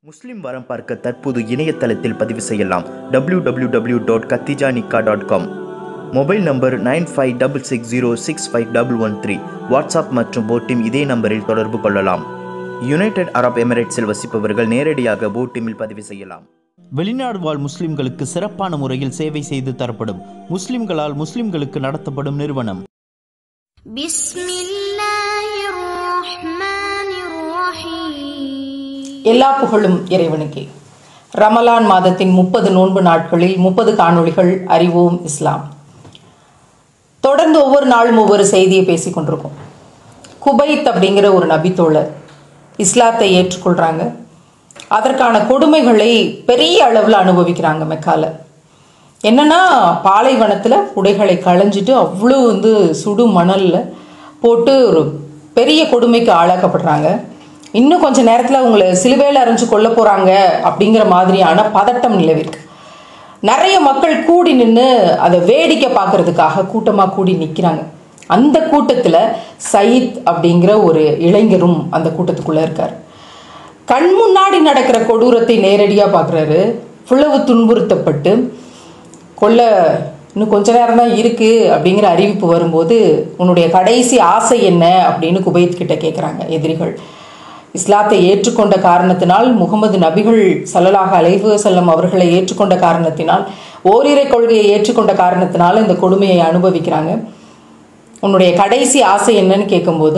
முஸ்லிம் வரம் பார்க்க தற்போது இணையதளத்தில் பதிவு செய்யலாம் www.katijanikaa.com dot Katijanikaa dot com mobile number nine five double six zero six five double one three WhatsApp மற்றும் போட்டிம் இதே நம்பரில் தொடர்பு கொள்ளலாம் யுனைடெட் அரப் எமிரேட்ஸில் வசிப்பவர்கள் நேரடியாக போட்டிமில் பதிவு செய்யலாம் வெளிநாடு வாழ் முஸ்லிம்களுக்கு சிறப்பான முறையில் சேவை செய்து தரப்படும் முஸ்லிம்களால் முஸ்லிம்களுக்கு நடத்தப்படும் நிறுவனம் بسم الله الرحمن الرحيم எல்லா புகழும் இறைவனுக்கே ரமலான் மாதத்தின் முப்பது நோன்பு நாட்களில் முப்பது காணொளிகள் அறிவோம் இஸ்லாம் தொடர்ந்து ஒவ்வொரு நாளும் ஒவ்வொரு செய்தியை பேசிக் கொண்டிருக்கோம் குபைத் அப்படிங்கிற ஒரு நபித்தோழர் இஸ்லாத்தை ஏற்றுக்கொள்கிறாங்க அதற்கான கொடுமைகளை பெரிய அளவில் அனுபவிக்கிறாங்க மெக்கால என்னன்னா பாலைவனத்தில் உடைகளை களைஞ்சிட்டு அவ்வளோ வந்து சுடு மணலில் போட்டு ஒரு பெரிய கொடுமைக்கு ஆளாக்கப்படுறாங்க இன்னும் கொஞ்ச நேரத்தில் அவங்கள சிலுவையில் அரைஞ்சு கொல்ல போகிறாங்க அப்படிங்கிற மாதிரியான பதட்டம் நிலவிருக்கு நிறைய மக்கள் கூடி நின்று அதை வேடிக்கை பார்க்கறதுக்காக கூட்டமாக கூடி நிற்கிறாங்க அந்த கூட்டத்தில் சயீத் அப்படிங்கிற ஒரு இளைஞரும் அந்த கூட்டத்துக்குள்ளே இருக்கார் கண் முன்னாடி நடக்கிற கொடூரத்தை நேரடியாக பார்க்குறாரு புலவு துன்புறுத்தப்பட்டு கொல்ல இன்னும் கொஞ்ச நேரம் தான் இருக்குது அப்படிங்கிற அறிவிப்பு வரும்போது உன்னுடைய கடைசி ஆசை என்ன அப்படின்னு குபைத் கிட்ட கேட்குறாங்க எதிரிகள் இஸ்லாத்தை ஏற்றுக்கொண்ட காரணத்தினால் முகமது நபிகள் சல்லலாக அலைஹு செல்லம் அவர்களை ஏற்றுக்கொண்ட காரணத்தினால் ஓரிரை கொள்கையை ஏற்றுக்கொண்ட காரணத்தினால் இந்த கொடுமையை அனுபவிக்கிறாங்க உன்னுடைய கடைசி ஆசை என்னன்னு கேட்கும்போது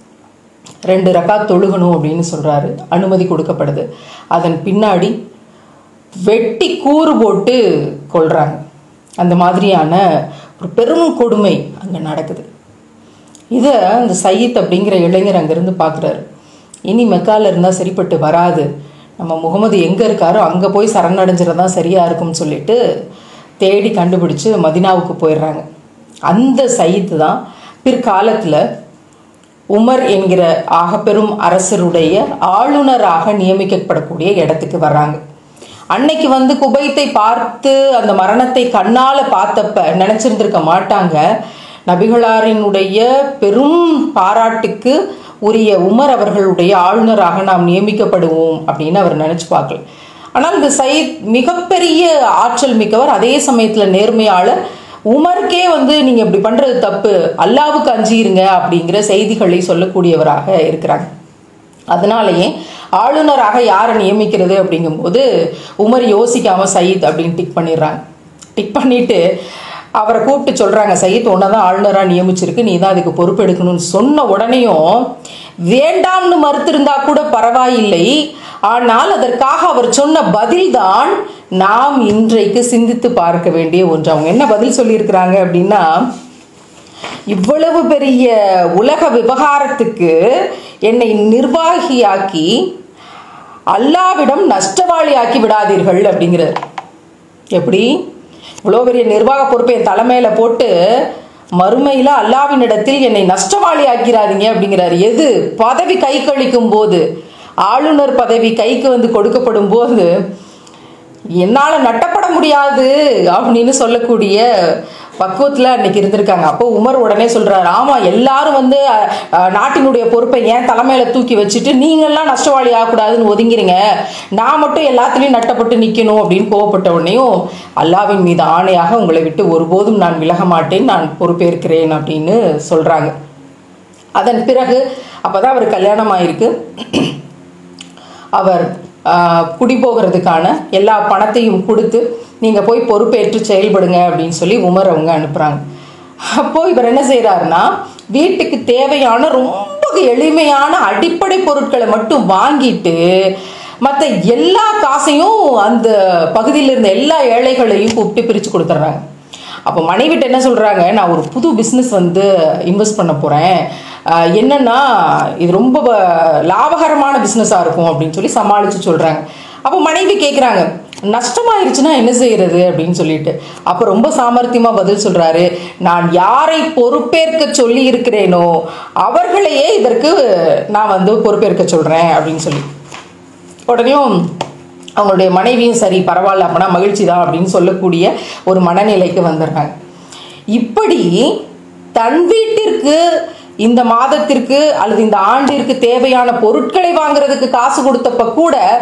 ரெண்டு ரக்காத் தொழுகணும் அப்படின்னு சொல்கிறாரு அனுமதி கொடுக்கப்படுது அதன் பின்னாடி வெட்டி கூறு போட்டு கொள்றாங்க அந்த மாதிரியான ஒரு பெரும் கொடுமை அங்கே நடக்குது இதை அந்த சயீத் அப்படிங்கிற இளைஞர் அங்கேருந்து பார்க்குறாரு இனி மெக்கால இருந்தால் சரிப்பட்டு வராது நம்ம முகமது எங்கே இருக்காரோ அங்கே போய் சரணடைஞ்சிருந்தா சரியாக இருக்கும்னு சொல்லிட்டு தேடி கண்டுபிடிச்சு மதினாவுக்கு போயிடுறாங்க அந்த சயீத்து தான் பிற்காலத்தில் உமர் என்கிற ஆகப்பெரும் அரசருடைய ஆளுநராக நியமிக்கப்படக்கூடிய இடத்துக்கு வர்றாங்க அன்னைக்கு வந்து குபைத்தை பார்த்து அந்த மரணத்தை கண்ணால பார்த்தப்ப நினைச்சிருந்திருக்க மாட்டாங்க நபிகளாரினுடைய பெரும் பாராட்டுக்கு உரிய உமர் அவர்களுடைய ஆளுநராக நாம் நியமிக்கப்படுவோம் அப்படின்னு அவர் நினைச்சு பார்க்கல ஆனால் இந்த சயீத் மிகப்பெரிய ஆற்றல் மிக்கவர் அதே சமயத்தில் நேர்மையாளர் உமருக்கே வந்து நீங்க இப்படி பண்றது தப்பு அல்லாவுக்கு அஞ்சிருங்க அப்படிங்கிற செய்திகளை சொல்லக்கூடியவராக இருக்கிறாங்க அதனாலேயே ஆளுநராக யாரை நியமிக்கிறது அப்படிங்கும்போது உமர் யோசிக்காம சயீத் அப்படின்னு டிக் பண்ணிடுறாங்க டிக் பண்ணிட்டு அவரை கூப்பிட்டு சொல்றாங்க சயீத் உன்னை தான் ஆளுநராக நியமிச்சிருக்கு நீ தான் அதுக்கு பொறுப்பெடுக்கணும்னு சொன்ன உடனேயும் வேண்டாம்னு மறுத்திருந்தா கூட பரவாயில்லை ஆனால் அதற்காக அவர் சொன்ன பதில்தான் நாம் இன்றைக்கு சிந்தித்து பார்க்க வேண்டிய ஒன்று அவங்க என்ன பதில் சொல்லியிருக்கிறாங்க அப்படின்னா இவ்வளவு பெரிய உலக விவகாரத்துக்கு என்னை நிர்வாகியாக்கி அல்லாவிடம் நஷ்டவாளியாக்கி விடாதீர்கள் அப்படிங்கிறார் எப்படி இவ்வளோ பெரிய நிர்வாக பொறுப்பை என் தலைமையில போட்டு மறுமையில் அல்லாவினிடத்தில் என்னை நஷ்டவாளி ஆக்கிறாதீங்க அப்படிங்கிறாரு எது பதவி கை கழிக்கும் போது ஆளுநர் பதவி கைக்கு வந்து கொடுக்கப்படும் போது என்னால் நட்டப்பட முடியாது அப்படின்னு சொல்லக்கூடிய பக்குவத்தில் அன்னைக்கு இருந்திருக்காங்க அப்போ உமர் உடனே சொல்றாரு ஆமாம் எல்லாரும் வந்து அஹ், அஹ், நாட்டினுடைய பொறுப்பை ஏன் தலைமையில தூக்கி வச்சுட்டு நீங்கள்லாம் நஷ்டவாளி ஆகக்கூடாதுன்னு ஒதுங்கிறீங்க நான் மட்டும் எல்லாத்துலேயும் நட்டப்பட்டு நிற்கணும் அப்படின்னு கோவப்பட்ட உடனேயும் அல்லாவின் மீது ஆணையாக உங்களை விட்டு ஒருபோதும் நான் விலக மாட்டேன் நான் பொறுப்பேற்கிறேன் அப்படின்னு சொல்றாங்க அதன் பிறகு அப்பதான் அவர் கல்யாணம் ஆயிருக்கு அவர் ஆஹ், குடி போகிறதுக்கான எல்லா பணத்தையும் கொடுத்து நீங்கள் போய் பொறுப்பேற்று செயல்படுங்க அப்படின்னு சொல்லி உமர் அவங்க அனுப்புகிறாங்க அப்போ இவர் என்ன செய்கிறாருன்னா வீட்டுக்கு தேவையான ரொம்ப எளிமையான அடிப்படை பொருட்களை மட்டும் வாங்கிட்டு மற்ற எல்லா காசையும் அந்த பகுதியில் இருந்த எல்லா ஏழைகளையும் கூப்பிட்டு பிரித்து கொடுத்துட்றாங்க அப்போ மனைவிட்ட என்ன சொல்கிறாங்க நான் ஒரு புது பிஸ்னஸ் வந்து இன்வெஸ்ட் பண்ண போகிறேன் என்னன்னா இது ரொம்ப வ- லாபகரமான பிஸ்னஸாக இருக்கும் அப்படின்னு சொல்லி சமாளித்து சொல்கிறாங்க அப்போ மனைவி கேட்குறாங்க நஷ்டமாயிருச்சுன்னா என்ன செய்யறது அப்படின்னு சொல்லிட்டு அப்போ ரொம்ப சாமர்த்தியமாக பதில் சொல்கிறாரு நான் யாரை பொறுப்பேற்க சொல்லி இருக்கிறேனோ அவர்களையே இதற்கு நான் வந்து பொறுப்பேற்க சொல்கிறேன் அப்படின்னு சொல்லி உடனேயும் அவங்களுடைய மனைவியும் சரி பரவாயில்ல அப்படின்னா மகிழ்ச்சி தான் அப்படின்னு சொல்லக்கூடிய ஒரு மனநிலைக்கு வந்துடுறாங்க இப்படி தன் வீட்டிற்கு இந்த மாதத்திற்கு அல்லது இந்த ஆண்டிற்கு தேவையான பொருட்களை வாங்குறதுக்கு காசு கொடுத்தப்ப கூட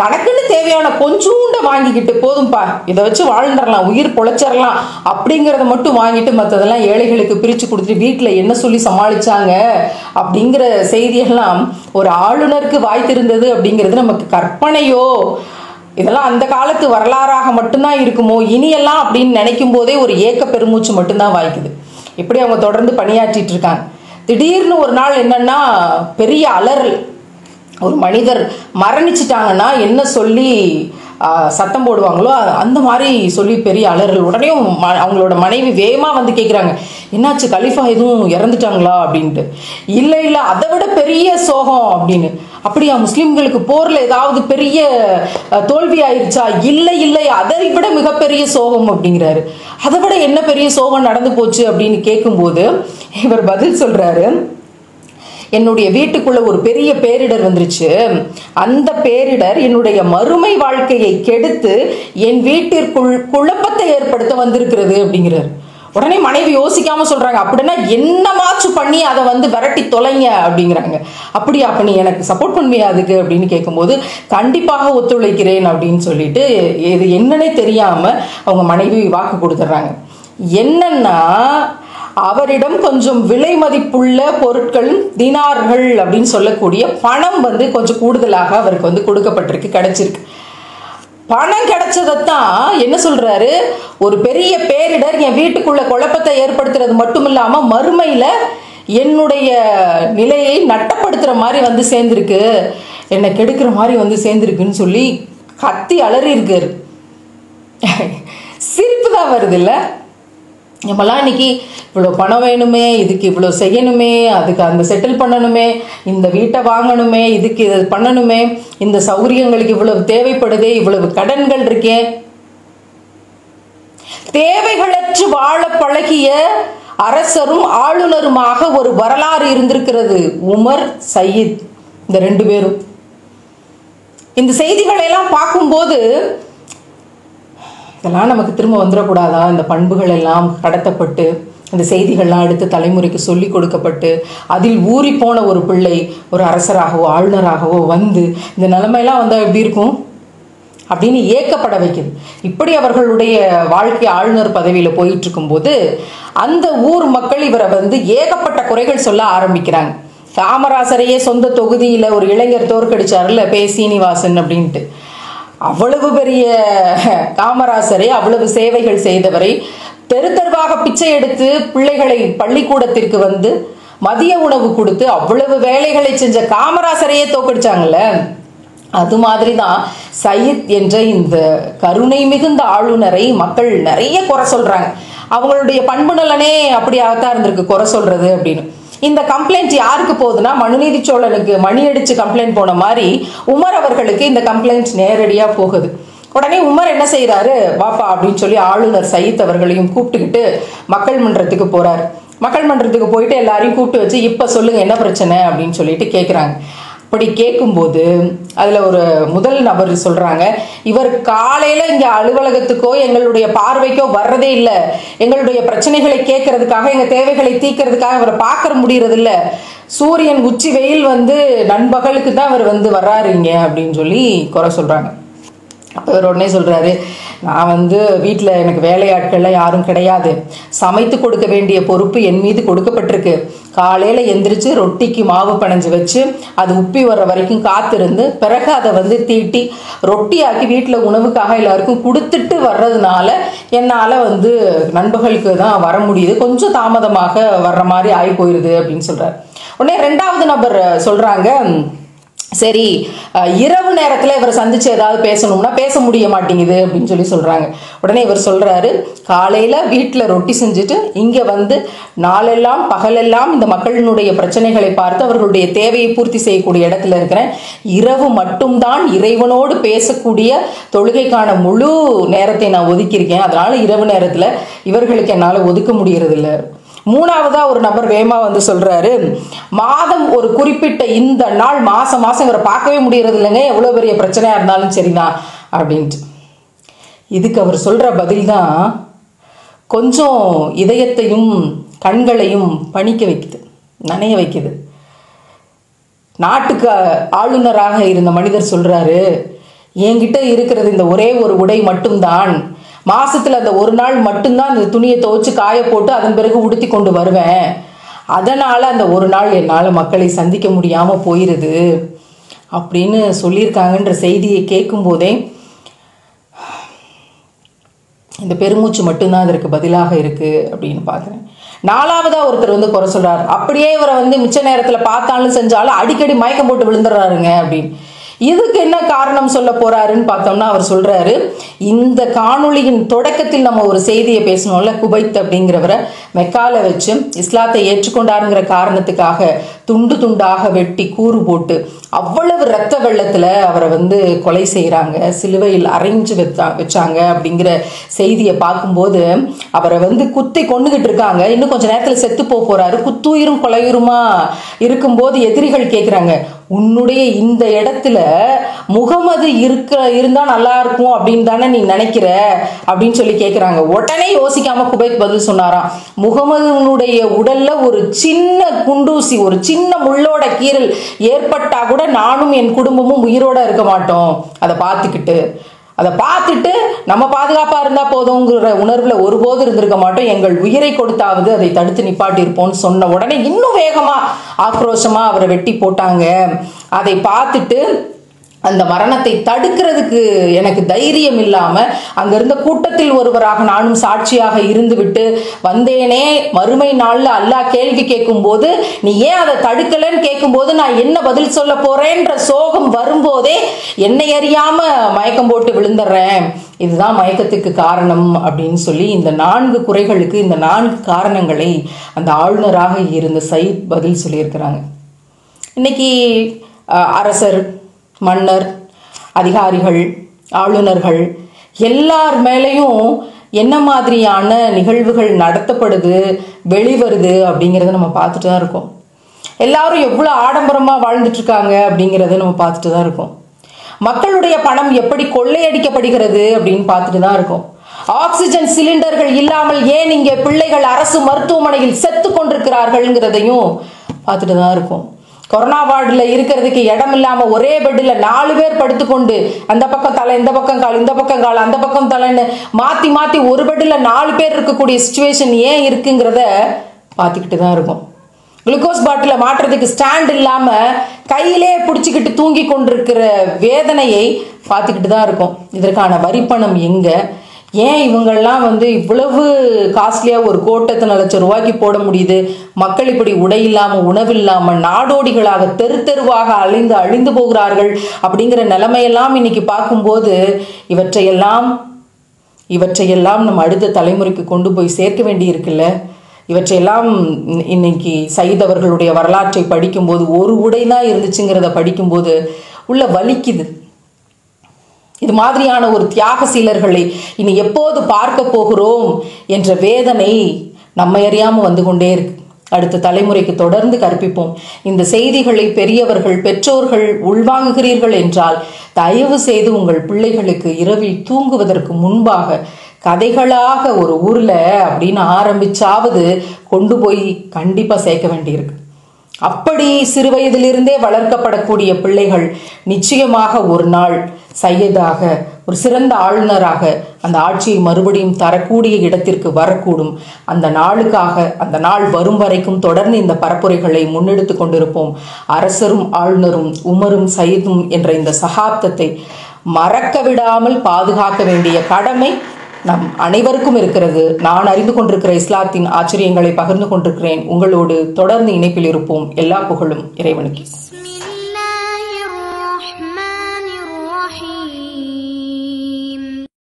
தனக்குன்னு தேவையான கொஞ்சூண்ட வாங்கிக்கிட்டு போதும்பா இதை வச்சு வாழ்ந்துடலாம் உயிர் பொழைச்சிடலாம் அப்படிங்கிறத மட்டும் வாங்கிட்டு மற்றதெல்லாம் ஏழைகளுக்கு பிரித்து கொடுத்துட்டு வீட்டில் என்ன சொல்லி சமாளிச்சாங்க அப்படிங்கிற செய்தியெல்லாம் ஒரு ஆளுநருக்கு வாய்த்திருந்தது அப்படிங்கிறது நமக்கு கற்பனையோ இதெல்லாம் அந்த காலத்து வரலாறாக மட்டும்தான் இருக்குமோ இனியெல்லாம் அப்படின்னு நினைக்கும் போதே ஒரு ஏக்க பெருமூச்சு மட்டும்தான் வாய்க்குது இப்படி அவங்க தொடர்ந்து பணியாற்றிட்டு இருக்காங்க திடீர்னு ஒரு நாள் என்னன்னா பெரிய அலறல் ஒரு மனிதர் மரணிச்சிட்டாங்கன்னா என்ன சொல்லி ஆஹ், சத்தம் போடுவாங்களோ அ- அந்த மாதிரி சொல்லி பெரிய அலறல் உடனே ம- அவங்களோட மனைவி வேகமாக வந்து கேட்குறாங்க என்னாச்சு கலிஃபா எதுவும் இறந்துட்டாங்களா அப்படின்ட்டு இல்லை இல்லை அதை விட பெரிய சோகம் அப்படின்னு அப்படியா முஸ்லிம்களுக்கு போரில் ஏதாவது பெரிய அஹ், தோல்வி ஆயிருச்சா இல்லை இல்லை அதை விட மிகப்பெரிய சோகம் அப்படிங்கிறாரு அதை விட என்ன பெரிய சோகம் நடந்து போச்சு அப்படின்னு கேட்கும்போது இவர் பதில் சொல்றாரு என்னுடைய வீட்டுக்குள்ள ஒரு பெரிய பேரிடர் வந்துருச்சு அந்த பேரிடர் என்னுடைய மறுமை வாழ்க்கையை கெடுத்து என் வீட்டிற்குள் குழப்பத்தை ஏற்படுத்த வந்திருக்கிறது அப்படிங்கிறார் உடனே மனைவி யோசிக்காம சொல்றாங்க அப்படின்னா என்னமாச்சும் பண்ணி அதை வந்து விரட்டி தொலைங்க அப்படிங்கிறாங்க அப்படியா அப்ப நீ எனக்கு சப்போர்ட் பண்ணுவியா அதுக்கு அப்படின்னு கேட்கும்போது கண்டிப்பாக ஒத்துழைக்கிறேன் அப்படின்னு சொல்லிட்டு இது என்னன்னே தெரியாம அவங்க மனைவி வாக்கு கொடுத்துட்றாங்க என்னன்னா அவரிடம் கொஞ்சம் விலை மதிப்புள்ள பொருட்கள் தினார்கள் அப்படின்னு சொல்லக்கூடிய பணம் வந்து கொஞ்சம் கூடுதலாக அவருக்கு வந்து கொடுக்கப்பட்டிருக்கு கிடைச்சிருக்கு பணம் கிடைச்சதைத்தான் என்ன சொல்றாரு ஒரு பெரிய பேரிடர் என் வீட்டுக்குள்ள குழப்பத்தை ஏற்படுத்துறது மட்டும் இல்லாம மறுமையில என்னுடைய நிலையை நட்டப்படுத்துற மாதிரி வந்து சேர்ந்திருக்கு என்னை கெடுக்கிற மாதிரி வந்து சேர்ந்திருக்குன்னு சொல்லி கத்தி அலறி இருக்காரு சிரிப்பு தான் வருது இல்லை நம்மலாம் இன்னைக்கு இவ்வளோ பணம் வேணுமே இதுக்கு இவ்வளோ செய்யணுமே அதுக்கு அந்த செட்டில் பண்ணணுமே இந்த வீட்டை வாங்கணுமே இதுக்கு இது பண்ணணுமே இந்த சௌகரியங்களுக்கு இவ்வளவு தேவைப்படுதே இவ்வளவு கடன்கள் இருக்கே தேவைகளற்று வாழ பழகிய அரசரும் ஆளுநருமாக ஒரு வரலாறு இருந்திருக்கிறது உமர் சயீத் இந்த ரெண்டு பேரும் இந்த செய்திகளை எல்லாம் பார்க்கும்போது இதெல்லாம் நமக்கு திரும்ப வந்துடக்கூடாதா இந்த பண்புகள் எல்லாம் கடத்தப்பட்டு இந்த செய்திகள்லாம் அடுத்த தலைமுறைக்கு சொல்லி கொடுக்கப்பட்டு அதில் ஊறி போன ஒரு பிள்ளை ஒரு அரசராகவோ ஆளுநராகவோ வந்து இந்த நிலைமையெல்லாம் வந்தால் எப்படி இருக்கும் அப்படின்னு ஏக்கப்பட வைக்குது இப்படி அவர்களுடைய வாழ்க்கை ஆளுநர் பதவியில் போயிட்டு இருக்கும்போது அந்த ஊர் மக்கள் இவரை வந்து ஏகப்பட்ட குறைகள் சொல்ல ஆரம்பிக்கிறாங்க காமராசரையே சொந்த தொகுதியில் ஒரு இளைஞர் தோற்கடிச்சார்ல பே சீனிவாசன் அப்படின்ட்டு அவ்வளவு பெரிய காமராசரை அவ்வளவு சேவைகள் செய்தவரை தெரு தெருவாக பிச்சை எடுத்து பிள்ளைகளை பள்ளிக்கூடத்திற்கு வந்து மதிய உணவு கொடுத்து அவ்வளவு வேலைகளை செஞ்ச காமராசரையே தோக்கடிச்சாங்கல்ல அது மாதிரி தான் சயித் என்ற இந்த கருணை மிகுந்த ஆளுநரை மக்கள் நிறைய குறை சொல்றாங்க அவங்களுடைய பண்பு நலனே அப்படியாகத்தான் இருந்திருக்கு குறை சொல்றது அப்படின்னு இந்த கம்ப்ளைண்ட் யாருக்கு போகுதுன்னா மனுநீதி சோழனுக்கு மணி அடிச்சு கம்ப்ளைண்ட் போன மாதிரி உமர் அவர்களுக்கு இந்த கம்ப்ளைண்ட் நேரடியா போகுது உடனே உமர் என்ன செய்யறாரு வாப்பா அப்படின்னு சொல்லி ஆளுநர் சயித் அவர்களையும் கூப்பிட்டுக்கிட்டு மக்கள் மன்றத்துக்கு போறாரு மக்கள் மன்றத்துக்கு போயிட்டு எல்லாரையும் கூப்பிட்டு வச்சு இப்ப சொல்லுங்க என்ன பிரச்சனை அப்படின்னு சொல்லிட்டு கேக்குறாங்க அப்படி கேட்கும்போது அதில் ஒரு முதல் நபர் சொல்கிறாங்க இவர் காலையில் இங்கே அலுவலகத்துக்கோ எங்களுடைய பார்வைக்கோ வர்றதே இல்லை எங்களுடைய பிரச்சனைகளை கேட்கறதுக்காக எங்கள் தேவைகளை தீர்க்கறதுக்காக இவரை பார்க்கற முடியறது இல்ல சூரியன் உச்சி வெயில் வந்து நண்பகலுக்கு தான் அவர் வந்து வர்றாருங்க அப்படின்னு சொல்லி குறை சொல்கிறாங்க அப்போ இவர் உடனே சொல்கிறாரு நான் வந்து வீட்டில் எனக்கு வேலையாட்கள்லாம் யாரும் கிடையாது சமைத்து கொடுக்க வேண்டிய பொறுப்பு என் மீது கொடுக்கப்பட்டிருக்கு காலையில் எந்திரிச்சு ரொட்டிக்கு மாவு பிணைஞ்சு வச்சு அது உப்பி வர்ற வரைக்கும் காத்திருந்து பிறகு அதை வந்து தீட்டி ரொட்டியாக்கி வீட்டில் உணவுக்காக எல்லாருக்கும் கொடுத்துட்டு வர்றதுனால என்னால் வந்து நண்பர்களுக்கு தான் வர முடியுது கொஞ்சம் தாமதமாக வர்ற மாதிரி ஆகி போயிடுது அப்படின்னு சொல்கிறார் உடனே ரெண்டாவது நபர் சொல்கிறாங்க சரி அஹ், இரவு நேரத்தில் இவரை சந்திச்சு ஏதாவது பேசணும்னா பேச முடிய மாட்டேங்குது அப்படின்னு சொல்லி சொல்றாங்க உடனே இவர் சொல்றாரு காலையில வீட்டில் ரொட்டி செஞ்சுட்டு இங்க வந்து நாளெல்லாம் பகலெல்லாம் இந்த மக்களினுடைய பிரச்சனைகளை பார்த்து அவர்களுடைய தேவையை பூர்த்தி செய்யக்கூடிய இடத்துல இருக்கிறேன் இரவு மட்டும்தான் இறைவனோடு பேசக்கூடிய தொழுகைக்கான முழு நேரத்தை நான் ஒதுக்கியிருக்கேன் அதனால இரவு நேரத்தில் இவர்களுக்கு என்னால் ஒதுக்க முடியறதில்ல மூணாவதா ஒரு நபர் வேமா வந்து சொல்றாரு மாதம் ஒரு குறிப்பிட்ட இந்த நாள் மாசம் மாசம் இவரை பார்க்கவே முடியறது இல்லைங்க எவ்வளவு பெரிய பிரச்சனையா இருந்தாலும் சரிதான் அப்படின்ட்டு இதுக்கு அவர் சொல்ற பதில் தான் கொஞ்சம் இதயத்தையும் கண்களையும் பணிக்க வைக்குது நனைய வைக்குது நாட்டுக்கு ஆளுநராக இருந்த மனிதர் சொல்றாரு என்கிட்ட இருக்கிறது இந்த ஒரே ஒரு உடை மட்டும்தான் மாசத்துல அந்த ஒரு நாள் மட்டும்தான் அந்த துணியை துவைச்சு காய போட்டு அதன் பிறகு உடுத்தி கொண்டு வருவேன் அதனால அந்த ஒரு நாள் என்னால் மக்களை சந்திக்க முடியாம போயிருது அப்படின்னு சொல்லியிருக்காங்கன்ற செய்தியை கேட்கும்போதே இந்த பெருமூச்சு மட்டும்தான் அதற்கு பதிலாக இருக்கு அப்படின்னு பார்க்குறேன் நாலாவதா ஒருத்தர் வந்து குறை சொல்றாரு அப்படியே இவரை வந்து மிச்ச நேரத்துல பார்த்தாலும் செஞ்சாலும் அடிக்கடி மயக்கம் போட்டு விழுந்துடுறாருங்க அப்படின்னு இதுக்கு என்ன காரணம் சொல்ல போறாருன்னு பார்த்தோம்னா அவர் சொல்றாரு இந்த காணொளியின் தொடக்கத்தில் நம்ம ஒரு செய்தியை பேசணும்ல குபைத் அப்படிங்கிறவரை மெக்கால வச்சு இஸ்லாத்தை ஏற்றுக்கொண்டாருங்கிற காரணத்துக்காக துண்டு துண்டாக வெட்டி கூறு போட்டு அவ்வளவு ரத்த வெள்ளத்துல அவரை வந்து கொலை செய்கிறாங்க சிலுவையில் அரைஞ்சு வச்சா வச்சாங்க அப்படிங்கிற செய்தியை பார்க்கும்போது அவரை வந்து குத்தி கொண்டுகிட்டு இருக்காங்க இன்னும் கொஞ்ச நேரத்தில் செத்து போக போறாரு குத்துயிரும் கொலையுருமா இருக்கும்போது எதிரிகள் கேட்குறாங்க உன்னுடைய இந்த இடத்துல முகமது இருக்க இருந்தா நல்லா இருக்கும் அப்படின்னு தானே நீ நினைக்கிற அப்படின்னு சொல்லி கேட்குறாங்க உடனே யோசிக்காம குபைத் பதில் சொன்னாராம் முகமதுனுடைய உடல்ல ஒரு சின்ன குண்டூசி ஒரு சின்ன முள்ளோட கீறல் ஏற்பட்டா கூட நானும் என் குடும்பமும் உயிரோட இருக்க மாட்டோம் அதை பார்த்துக்கிட்டு அதை பார்த்துட்டு நம்ம பாதுகாப்பா இருந்தா போதுங்கிற உணர்வுல ஒருபோது இருந்திருக்க மாட்டோம் எங்கள் உயிரை கொடுத்தாவது அதை தடுத்து நிப்பாட்டி இருப்போம்னு சொன்ன உடனே இன்னும் வேகமா ஆக்ரோஷமா அவரை வெட்டி போட்டாங்க அதை பார்த்துட்டு அந்த மரணத்தை தடுக்கிறதுக்கு எனக்கு தைரியம் இல்லாம அங்க இருந்த கூட்டத்தில் ஒருவராக நானும் சாட்சியாக இருந்துவிட்டு வந்தேனே மறுமை நாள்ல அல்லாஹ் கேள்வி கேட்கும்போது நீ ஏன் அதை தடுக்கலன்னு கேட்கும்போது நான் என்ன பதில் சொல்ல போறேன்ற சோகம் வரும்போதே என்னை அறியாம மயக்கம் போட்டு விழுந்துடுறேன் இதுதான் மயக்கத்துக்கு காரணம் அப்படின்னு சொல்லி இந்த நான்கு குறைகளுக்கு இந்த நான்கு காரணங்களை அந்த ஆளுநராக இருந்த சயித் பதில் சொல்லியிருக்கிறாங்க இன்னைக்கு அஹ், அரசர் மன்னர் அதிகாரிகள் ஆளுநர்கள் எல்லார் மேலேயும் என்ன மாதிரியான நிகழ்வுகள் நடத்தப்படுது வெளிவருது அப்படிங்கிறத நம்ம பார்த்துட்டு தான் இருக்கோம் எல்லாரும் எவ்வளோ ஆடம்பரமாக வாழ்ந்துட்டு இருக்காங்க அப்படிங்கிறத நம்ம பார்த்துட்டு தான் இருக்கோம் மக்களுடைய பணம் எப்படி கொள்ளையடிக்கப்படுகிறது அப்படின்னு பார்த்துட்டு தான் இருக்கோம் ஆக்சிஜன் சிலிண்டர்கள் இல்லாமல் ஏன் இங்கே பிள்ளைகள் அரசு மருத்துவமனையில் செத்து கொண்டிருக்கிறார்கள்ங்கிறதையும் பார்த்துட்டு தான் இருக்கோம் கொரோனா வார்டில் இருக்கிறதுக்கு இடம் இல்லாம ஒரே பெட்டில் நாலு பேர் படுத்துக்கொண்டு அந்த பக்கம் தலை இந்த பக்கம் கால் இந்த பக்கம் கால் அந்த பக்கம் தலைன்னு மாத்தி மாத்தி ஒரு பெட்டில் நாலு பேர் இருக்கக்கூடிய சுச்சுவேஷன் ஏன் இருக்குங்கிறத பார்த்துக்கிட்டு தான் இருக்கும் குளுக்கோஸ் பாட்டில மாட்டுறதுக்கு ஸ்டாண்ட் இல்லாம கையிலே பிடிச்சிக்கிட்டு தூங்கி கொண்டிருக்கிற வேதனையை பார்த்துக்கிட்டு தான் இருக்கும் இதற்கான வரிப்பணம் எங்க ஏன் இவங்கெல்லாம் வந்து இவ்வளவு காஸ்ட்லியா ஒரு கோட்டத்தை லட்சம் ரூபாய்க்கு போட முடியுது மக்கள் இப்படி உடை இல்லாம உணவு இல்லாம நாடோடிகளாக தெரு தெருவாக அழிந்து அழிந்து போகிறார்கள் அப்படிங்கிற நிலைமையெல்லாம் இன்னைக்கு பார்க்கும்போது இவற்றையெல்லாம் இவற்றையெல்லாம் நம்ம அடுத்த தலைமுறைக்கு கொண்டு போய் சேர்க்க வேண்டி இருக்குல்ல இவற்றையெல்லாம் இன்- இன்னைக்கு சயித் அவர்களுடைய வரலாற்றை படிக்கும்போது ஒரு உடை தான் இருந்துச்சுங்கிறத படிக்கும்போது உள்ள வலிக்குது இது மாதிரியான ஒரு தியாகசீலர்களை இனி எப்போது பார்க்க போகிறோம் என்ற வேதனை நம்மை அறியாம வந்து கொண்டே இருக்கு அடுத்த தலைமுறைக்கு தொடர்ந்து கற்பிப்போம் இந்த செய்திகளை பெரியவர்கள் பெற்றோர்கள் உள்வாங்குகிறீர்கள் என்றால் தயவு செய்து உங்கள் பிள்ளைகளுக்கு இரவில் தூங்குவதற்கு முன்பாக கதைகளாக ஒரு ஊர்ல அப்படின்னு ஆரம்பிச்சாவது கொண்டு போய் கண்டிப்பா சேர்க்க வேண்டியிருக்கு அப்படி சிறுவயதிலிருந்தே வளர்க்கப்படக்கூடிய பிள்ளைகள் நிச்சயமாக ஒரு நாள் சையதாக ஒரு சிறந்த ஆளுநராக அந்த ஆட்சியை மறுபடியும் தரக்கூடிய இடத்திற்கு வரக்கூடும் அந்த நாளுக்காக அந்த நாள் வரும் வரைக்கும் தொடர்ந்து இந்த பரப்புரைகளை முன்னெடுத்து கொண்டிருப்போம் அரசரும் ஆளுநரும் உமரும் சயிதும் என்ற இந்த சகாப்தத்தை மறக்க விடாமல் பாதுகாக்க வேண்டிய கடமை நம் அனைவருக்கும் இருக்கிறது நான் அறிந்து கொண்டிருக்கிற இஸ்லாத்தின் ஆச்சரியங்களை பகிர்ந்து கொண்டிருக்கிறேன் உங்களோடு தொடர்ந்து இணைப்பில் இருப்போம் எல்லா புகழும் இறைவனுக்கு